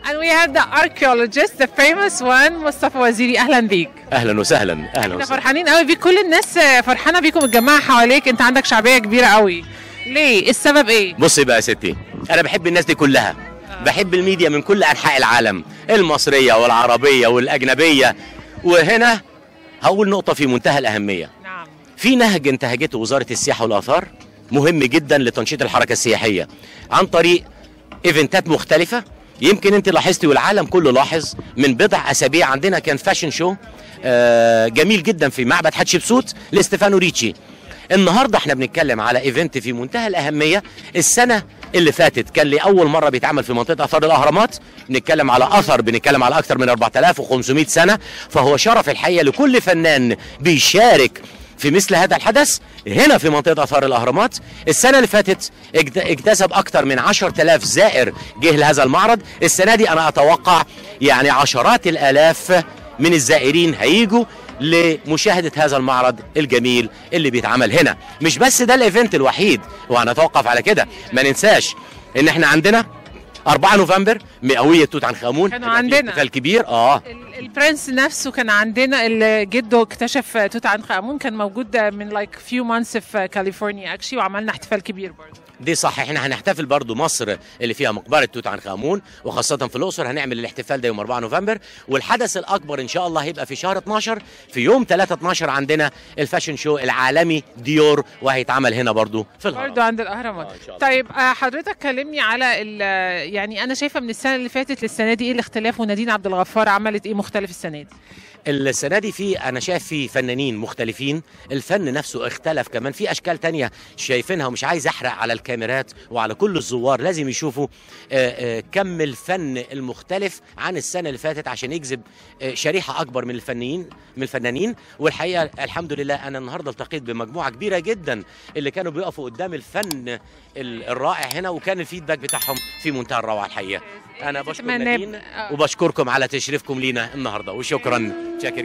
And we have the archaeologist, the famous one, مصطفى وزيري أهلا بيك. اهلا وسهلا اهلا احنا وسهلا فرحانين قوي بيك كل الناس فرحانة بيكم متجمعة حواليك أنت عندك شعبية كبيرة قوي. ليه؟ السبب إيه؟ بصي بقى يا ستي انا بحب الناس دي كلها بحب الميديا من كل انحاء العالم المصريه والعربيه والاجنبيه وهنا هقول نقطه في منتهى الاهميه نعم. في نهج انتهجته وزاره السياحه والاثار مهم جدا لتنشيط الحركه السياحيه عن طريق ايفنتات مختلفه يمكن انت لاحظتي والعالم كله لاحظ من بضع اسابيع عندنا كان فاشن شو آه، جميل جدا في معبد حتشبسوت لاستيفانو ريتشي النهارده احنا بنتكلم على ايفنت في منتهى الاهميه السنه اللي فاتت كان لاول مره بيتعمل في منطقه اثار الاهرامات بنتكلم على اثر بنتكلم على اكثر من 4500 سنه فهو شرف الحقيقه لكل فنان بيشارك في مثل هذا الحدث هنا في منطقه اثار الاهرامات السنه اللي فاتت اجت- اجتذب اكثر من 10000 زائر جه لهذا المعرض السنه دي انا اتوقع يعني عشرات الالاف من الزائرين هيجوا لمشاهده هذا المعرض الجميل اللي بيتعمل هنا مش بس ده الايفنت الوحيد وهنتوقف على كده ما ننساش ان احنا عندنا 4 نوفمبر مئويه توت عنخ امون كانوا هيبقى في عندنا. احتفال كبير اه ال- البرنس نفسه كان عندنا اللي جده اكتشف توت عنخ امون كان موجود من لايك فيو مانثس في كاليفورنيا اكشلي وعملنا احتفال كبير برضه دي صح احنا هنحتفل برضو مصر اللي فيها مقبره توت عنخ امون وخاصه في الاقصر هنعمل الاحتفال ده يوم 4 نوفمبر والحدث الاكبر ان شاء الله هيبقى في شهر 12 في يوم 3 12 عندنا الفاشن شو العالمي ديور وهيتعمل هنا برضو في برضه الهرم عند الاهرامات آه، إن شاء الله. طيب آه، حضرتك كلمني على ال- يعني انا شايفه من السنه اللي فاتت للسنه دي ايه الاختلاف ونادين عبد الغفار عملت ايه مختلف السنه دي السنه دي في انا شايف في فنانين مختلفين الفن نفسه اختلف كمان في اشكال تانية شايفينها ومش عايز احرق على الكاميرات وعلى كل الزوار لازم يشوفوا آه، آه، كم الفن المختلف عن السنه اللي فاتت عشان يجذب آه، شريحه اكبر من الفنانين من الفنانين والحقيقه الحمد لله انا النهارده التقيت بمجموعه كبيره جدا اللي كانوا بيقفوا قدام الفن ال- الرائع هنا وكان الفيدباك بتاعهم في منتهى الروعه الحقيقه انا بشكر تتمنى- نادين آه. وبشكركم على تشريفكم لينا النهارده وشكرا شاكر